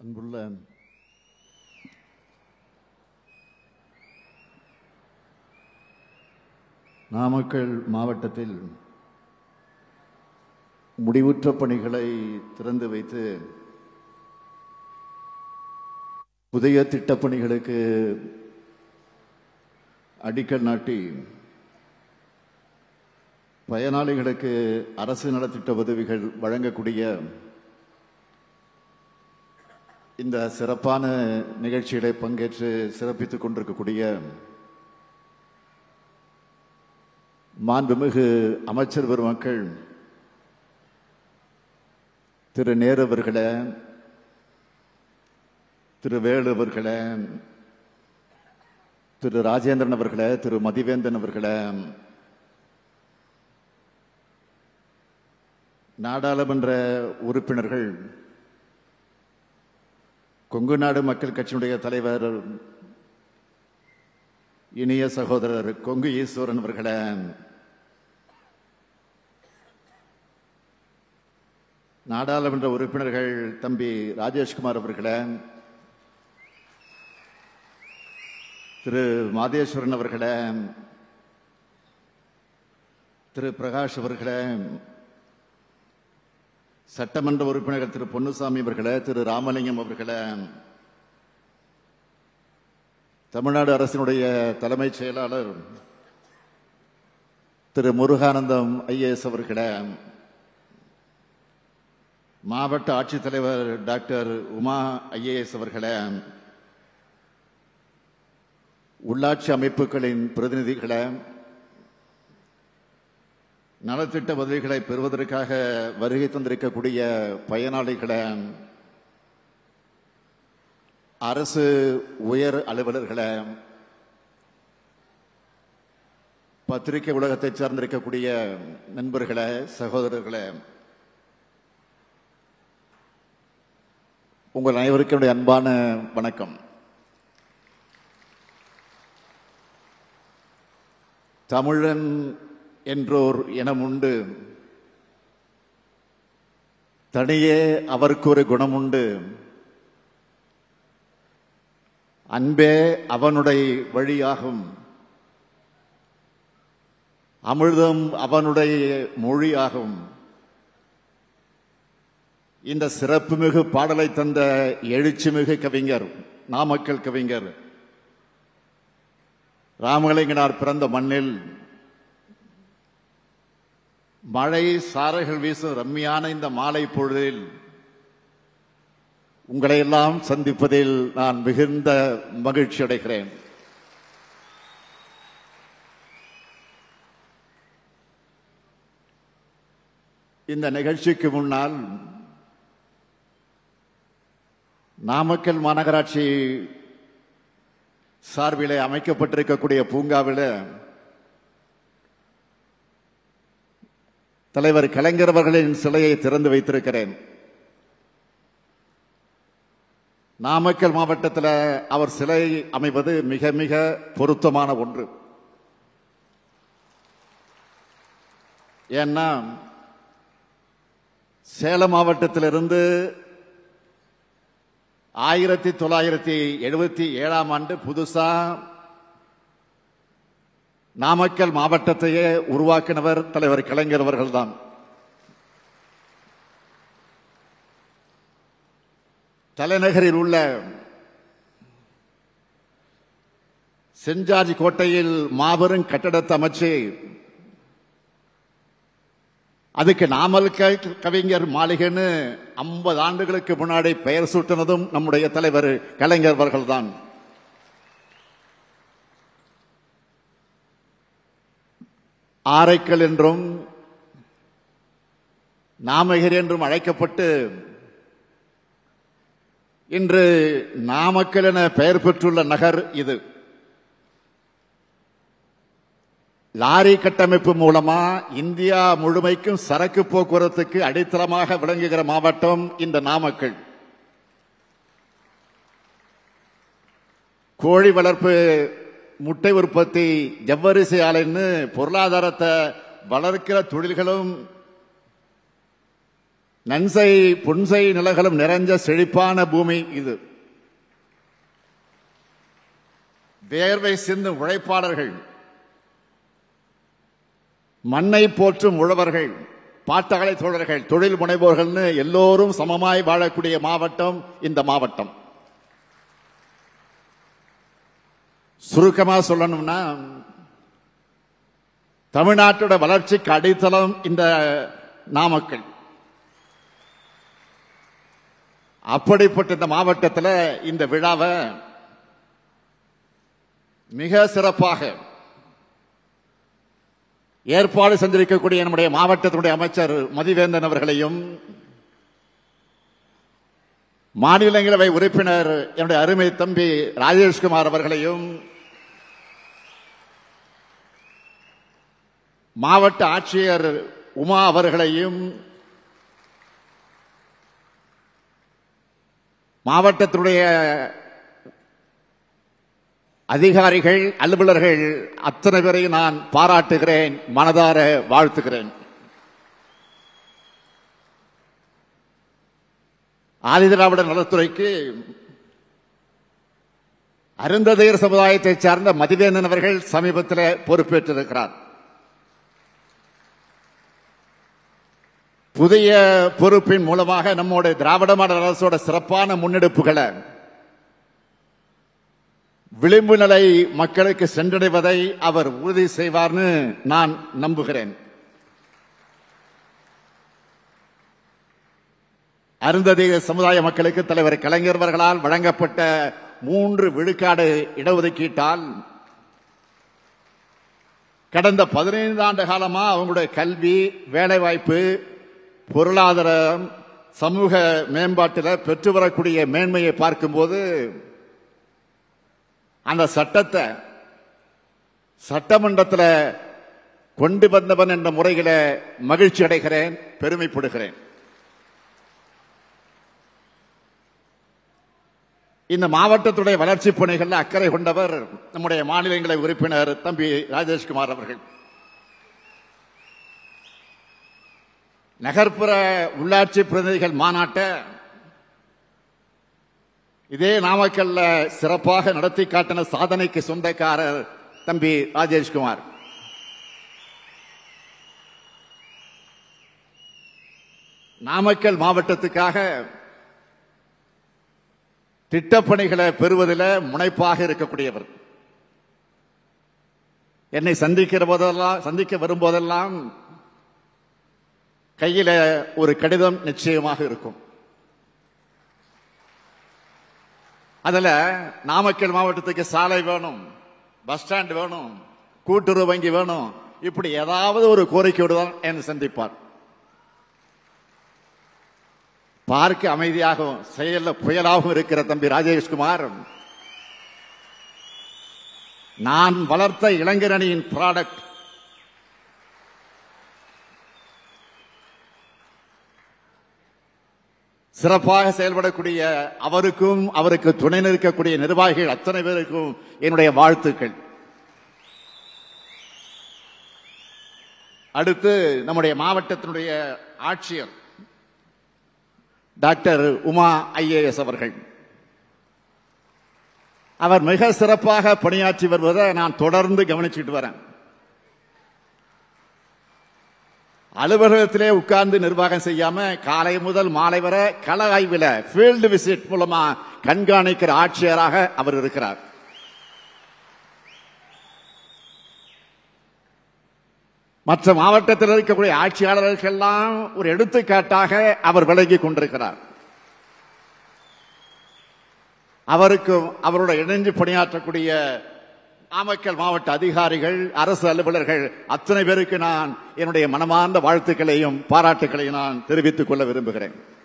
அன்புள்ள நாமக்கல் மாவட்டத்தில் முடிவுற்ற பணிகளை திறந்து வைத்து புதிய திட்டப்பணிகளுக்கு அடிக்கல் நாட்டி பயனாளிகளுக்கு அரசு நலத்திட்ட உதவிகள் வழங்கக்கூடிய இந்த சிறப்பான நிகழ்ச்சிகளை பங்கேற்று சிறப்பித்துக் கொண்டிருக்கக்கூடிய மாண்புமிகு அமைச்சர் பெருமக்கள் திரு நேரு அவர்களே திரு வேலு அவர்களே திரு ராஜேந்திரன் அவர்களே திரு மதிவேந்தன் அவர்களே நாடாளுமன்ற உறுப்பினர்கள் கொங்கு நாடு மக்கள் கட்சியினுடைய தலைவர் இனிய சகோதரர் கொங்கு ஈஸ்வரன் அவர்களே நாடாளுமன்ற உறுப்பினர்கள் தம்பி ராஜேஷ்குமார் அவர்களே திரு மாதேஸ்வரன் அவர்களே திரு பிரகாஷ் அவர்களே சட்டமன்ற உறுப்பினர்கள் திரு பொன்னுசாமி அவர்களே திரு ராமலிங்கம் அவர்களே தமிழ்நாடு அரசினுடைய தலைமைச் செயலாளர் திரு முருகானந்தம் ஐஏஎஸ் அவர்களே மாவட்ட ஆட்சித்தலைவர் டாக்டர் உமா ஐஏஎஸ் அவர்களே உள்ளாட்சி அமைப்புகளின் பிரதிநிதிகளே நலத்திட்ட உதவிகளை பெறுவதற்காக வருகை தந்திருக்கக்கூடிய பயனாளிகளே அரசு உயர் அலுவலர்களே பத்திரிகை உலகத்தைச் சார்ந்திருக்கக்கூடிய நண்பர்களே சகோதரர்களே உங்கள் அனைவருக்கும் என்னுடைய அன்பான வணக்கம் தமிழன் என்றோர் இனம் உண்டு தனியே அவருக்கு ஒரு குணம் உண்டு அன்பே அவனுடைய வழியாகும் அமிர்தம் அவனுடைய மொழியாகும் இந்த சிறப்புமிகு பாடலை தந்த எழுச்சிமிகு கவிஞர் நாமக்கல் கவிஞர் ராமலிங்கனார் பிறந்த மண்ணில் மழை சாரல்கள் வீசும் ரம்மியான இந்த மாலை பொழுதில் உங்களை எல்லாம் சந்திப்பதில் நான் மிகுந்த மகிழ்ச்சி அடைகிறேன் இந்த நிகழ்ச்சிக்கு முன்னால் நாமக்கல் மாநகராட்சி சார்பிலே அமைக்கப்பட்டிருக்கக்கூடிய பூங்காவில் தலைவர் கலைஞர் அவர்களின் சிலையை திறந்து வைத்திருக்கிறேன் நாமக்கல் மாவட்டத்தில் அவர் சிலை அமைவது மிக மிக பொருத்தமான ஒன்று ஏன்னா சேலம் மாவட்டத்திலிருந்து ஆயிரத்தி தொள்ளாயிரத்தி எழுபத்தி ஏழாம் ஆண்டு புதுசா நாமக்கல் மாவட்டத்தையே உருவாக்கினவர் தலைவர் கலைஞர் அவர்கள்தான் தலைநகரில் உள்ள செஞ்சாஜி கோட்டையில் மாபெரும் கட்டடத்தை அமைச்சு அதுக்கு நாமல் க- கவிஞர் மாளிகைன்னு ஐம்பது ஆண்டுகளுக்கு முன்னாடி பெயர் சூட்டினதும் நம்முடைய தலைவர் கலைஞர் அவர்கள்தான் ஆரைக்கல் என்றும் நாமகிரி என்றும் அழைக்கப்பட்டு இன்று நாமக்கல் என பெயர் பெற்றுள்ள நகர் இது லாரி கட்டமைப்பு மூலமா இந்தியா முழுமைக்கும் சரக்கு போக்குவரத்துக்கு அடித்தளமாக விளங்குகிற மாவட்டம் இந்த நாமக்கல் கோழி வளர்ப்பு முட்டை உற்பத்தி ஜவ்வரிசி ஆலைன்னு பொருளாதாரத்தை வளர்க்கிற தொழில்களும் நன்சை புன்சை நிலகளும் நிறைஞ்ச செழிப்பான பூமி இது வேர்வை சிந்தும் உழைப்பாளர்கள் மண்ணை போற்றும் உழவர்கள் பாட்டாளை தோழர்கள் தொழில் முனைவோர்கள்னு எல்லோரும் சமமாய் வாழக்கூடிய மாவட்டம் இந்த மாவட்டம் சுருக்கமா சொல்லணும்னா தமிழ்நாட்டோட வளர்ச்சிக்கு அடித்தளம் இந்த நாமக்கல் அப்படிப்பட்ட இந்த மாவட்டத்தில் இந்த விழாவை மிக சிறப்பாக ஏற்பாடு செஞ்சிருக்கக்கூடிய நம்முடைய மாவட்டத்தினுடைய அமைச்சர் மதிவேந்தன் அவர்களையும் மாநிலங்களவை உறுப்பினர் என்னுடைய அருமை தம்பி ராஜேஷ்குமார் அவர்களையும் மாவட்ட ஆட்சியர் உமா அவர்களையும் மாவட்டத்தினுடைய அதிகாரிகள் அலுவலர்கள் அத்தனை பேரையும் நான் பாராட்டுகிறேன் மனதார வாழ்த்துகிறேன் ஆதிதிராவிட நலத்துறைக்கு அருந்ததையர் சமுதாயத்தை சார்ந்த மதிவேந்தன் அவர்கள் சமீபத்தில் பொறுப்பேற்றிருக்கிறார் புதிய பொறுப்பின் மூலமாக நம்முடைய திராவிட மாடல் அரசோட சிறப்பான முன்னெடுப்புகளை விளிம்பு நிலை மக்களுக்கு சென்றடைவதை அவர் உறுதி செய்வார்னு நான் நம்புகிறேன் அருந்ததி சமுதாய மக்களுக்கு தலைவர் கலைஞர்வர்களால் வழங்கப்பட்ட மூன்று விழுக்காடு இடஒதுக்கீட்டால் கடந்த பதினைந்து ஆண்டு காலமா அவங்களுடைய கல்வி வேலைவாய்ப்பு பொருளாதாரம் சமூக மேம்பாட்டில் பெற்று வரக்கூடிய மேன்மையை பார்க்கும்போது அந்த சட்டத்தை சட்டமன்றத்தில் கொண்டு வந்தவன் என்ற முறையில மகிழ்ச்சி அடைகிறேன் பெருமைப்படுகிறேன் இந்த மாவட்டத்துடைய வளர்ச்சி பணிகள் அக்கறை கொண்டவர் நம்முடைய மாநிலங்களை உறுப்பினர் தம்பி ராஜேஷ்குமார் அவர்கள் நகர்ப்புற உள்ளாட்சி பிரதிநிதிகள் மாநாட்டை இதே நாமக்கல்ல சிறப்பாக நடத்தி காட்டின சாதனைக்கு சொந்தக்காரர் தம்பி ராஜேஷ்குமார் நாமக்கல் மாவட்டத்துக்காக திட்டப்பணிகளை பெறுவதில் முனைப்பாக இருக்கக்கூடியவர் என்னை சந்திக்கிற போதெல்லாம் சந்திக்க வரும்போதெல்லாம் கையில ஒரு கடிதம் நிச்சயமாக இருக்கும் அதுல நாமக்கல் மாவட்டத்துக்கு சாலை வேணும் பஸ் ஸ்டாண்ட் வேணும் கூட்டுறவு வங்கி வேணும் இப்படி ஏதாவது ஒரு கோரிக்கையோடு தான் என்னை சந்திப்பார் பார்க்க அமைதியாகவும் செயல்ல புயலாகவும் இருக்கிற தம்பி ராஜேஷ்குமார் நான் வளர்த்த இளைஞரணியின் ப்ராடக்ட் சிறப்பாக செயல்படக்கூடிய அவருக்கும் அவருக்கு துணை நிற்கக்கூடிய நிர்வாகிகள் அத்தனை பேருக்கும் என்னுடைய வாழ்த்துக்கள் அடுத்து நம்முடைய மாவட்டத்தினுடைய ஆட்சியர் டாக்டர் உமா ஐஏஎஸ் அவர்கள் அவர் மிக சிறப்பாக பணியாற்றி வருவதை நான் தொடர்ந்து கவனிச்சுட்டு வரேன் அலுவலகத்திலே உட்கார்ந்து நிர்வாகம் செய்யாம காலை முதல் மாலை வரை கள ஆய்வில் ஃபீல்டு விசிட் மூலமா கண்காணிக்கிற ஆட்சியராக அவர் இருக்கிறார் மற்ற மாவட்டத்தில் இருக்கக்கூடிய ஆட்சியாளர்களுக்கெல்லாம் ஒரு எடுத்துக்காட்டாக அவர் விலகி கொண்டிருக்கிறார் அவருக்கும் அவரோட இணைஞ்சு பணியாற்றக்கூடிய நாமக்கல் மாவட்ட அதிகாரிகள் அரசு அலுவலர்கள் அத்தனை பேருக்கு நான் என்னுடைய மனமார்ந்த வாழ்த்துக்களையும் பாராட்டுகளையும் நான் தெரிவித்துக் கொள்ள விரும்புகிறேன்